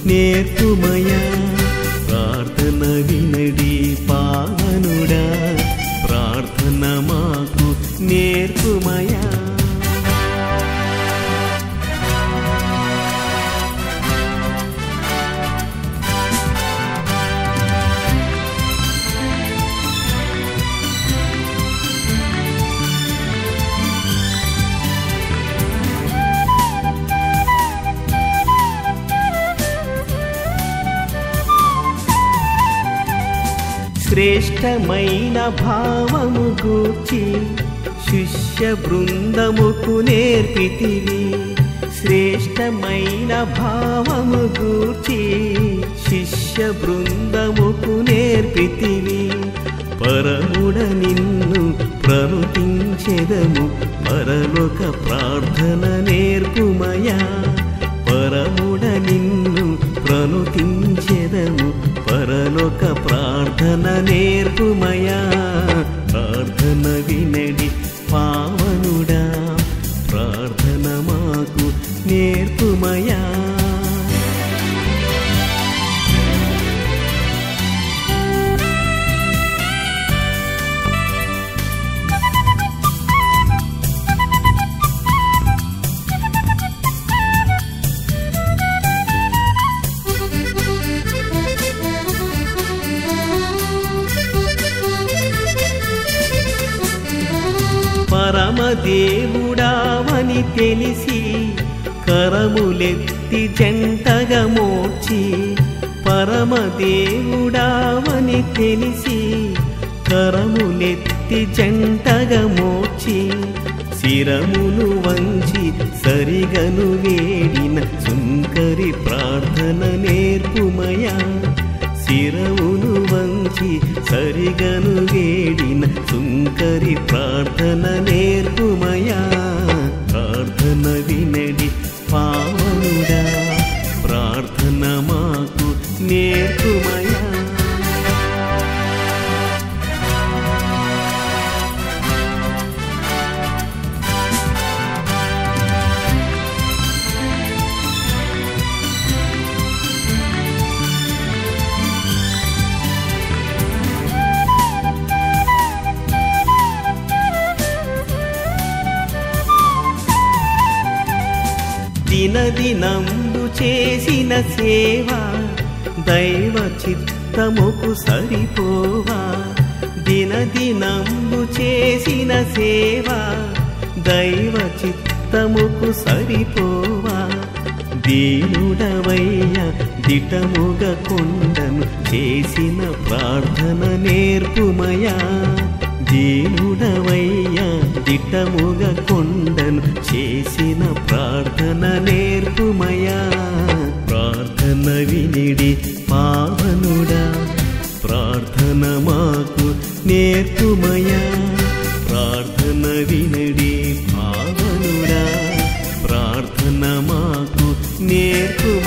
నేర్పుమయా ప్రార్థన వినడి పావనుడా ప్రార్థన మాకు నేర్పుమయా శ్రేష్టమైన భావము గూర్చి శిష్య బృందముకు నేర్పితివి శ్రేష్టమైన భావము గూర్చి శిష్య బృందముకు నేర్పితివి పరముడ నిన్ను ప్రనుతించెదము పరలోక ప్రార్థన నేర్పుమయా పరముడ నిన్ను ప్రనుతించెదము పరలోక ప్రార్థన నేర్పుమయా ప్రార్థన వినడి పావనుడా ప్రార్థన మాకు నేర్పుమయా పరమదేవుడావని తెలిసి కరములెత్తి జంటగా మోర్చి పరమదేవుడావని తెలిసి కరములెత్తి జంటగా మోర్చి శిరమును వంచి సరిగను వేడిన సుంకరి ప్రార్థన నేర్పుమయా శిరవును వంచి సరిగను వేడిన సుంకరి ప్రార్థన నేర్పుమయా ప్రార్థన వినడి పావనుడా ప్రార్థన మాకు నేర్పుమయా దినదినంబు చేసిన సేవ దైవ చిత్తముకు సరిపోవా దినదినంబు చేసిన సేవ దైవ చిత్తముకు సరిపోవా దీనుడవయ్య దిటముగ కొండను చేసిన ప్రార్థన నేర్పుమయా దీనుడవయ్యా దిట్టముగ కొండను చేసిన ప్రార్థన నేర్పుమయా ప్రార్థన వినిడి పావనుడా ప్రార్థన మాకు నేర్పుమయా ప్రార్థన వినడి పావనుడా ప్రార్థన మాకు నేర్పు